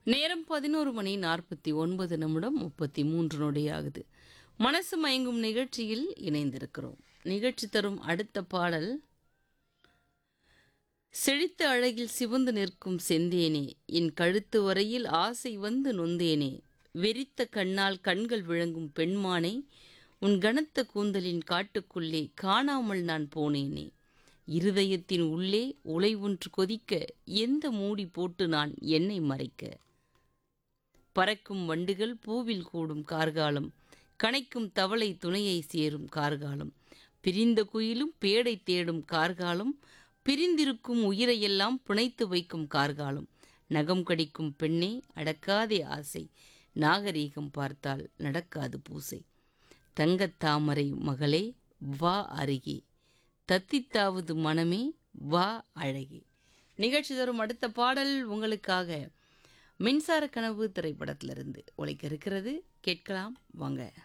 நேரம் பதினோரு மணி நாற்பத்தி ஒன்பது நிமிடம் முப்பத்தி மூன்று நொடி ஆகுது மனசு மயங்கும் நிகழ்ச்சியில் இணைந்திருக்கிறோம் நிகழ்ச்சி தரும் அடுத்த பாடல் செழித்த அழகில் சிவந்து நிற்கும் செந்தேனே என் கழுத்து வரையில் ஆசை வந்து நொந்தேனே வெறித்த கண்ணால் கண்கள் விளங்கும் பெண்மானே உன் கனத்த கூந்தலின் காட்டுக்குள்ளே காணாமல் நான் போனேனே இருதயத்தின் உள்ளே உலை ஒன்று கொதிக்க எந்த மூடி போட்டு நான் என்னை மறைக்க பறக்கும் வண்டுகள் பூவில் கூடும் கார்காலம் கனைக்கும் தவளை துணையை சேரும் கார்காலம் பிரிந்த குயிலும் பேடை தேடும் கார்காலம் பிரிந்திருக்கும் உயிரையெல்லாம் பிணைத்து வைக்கும் கார்காலம் நகம் கடிக்கும் பெண்ணே அடக்காதே ஆசை நாகரீகம் பார்த்தால் நடக்காது பூசை தங்கத் தாமரை மகளே வா அருகே தத்தித்தாவது மனமே வா அழகே நிகழ்ச்சி தரும் அடுத்த பாடல் உங்களுக்காக மின்சார கனவு திரைப்படத்திலிருந்து ஒழிக்க இருக்கிறது கேட்கலாம் வாங்க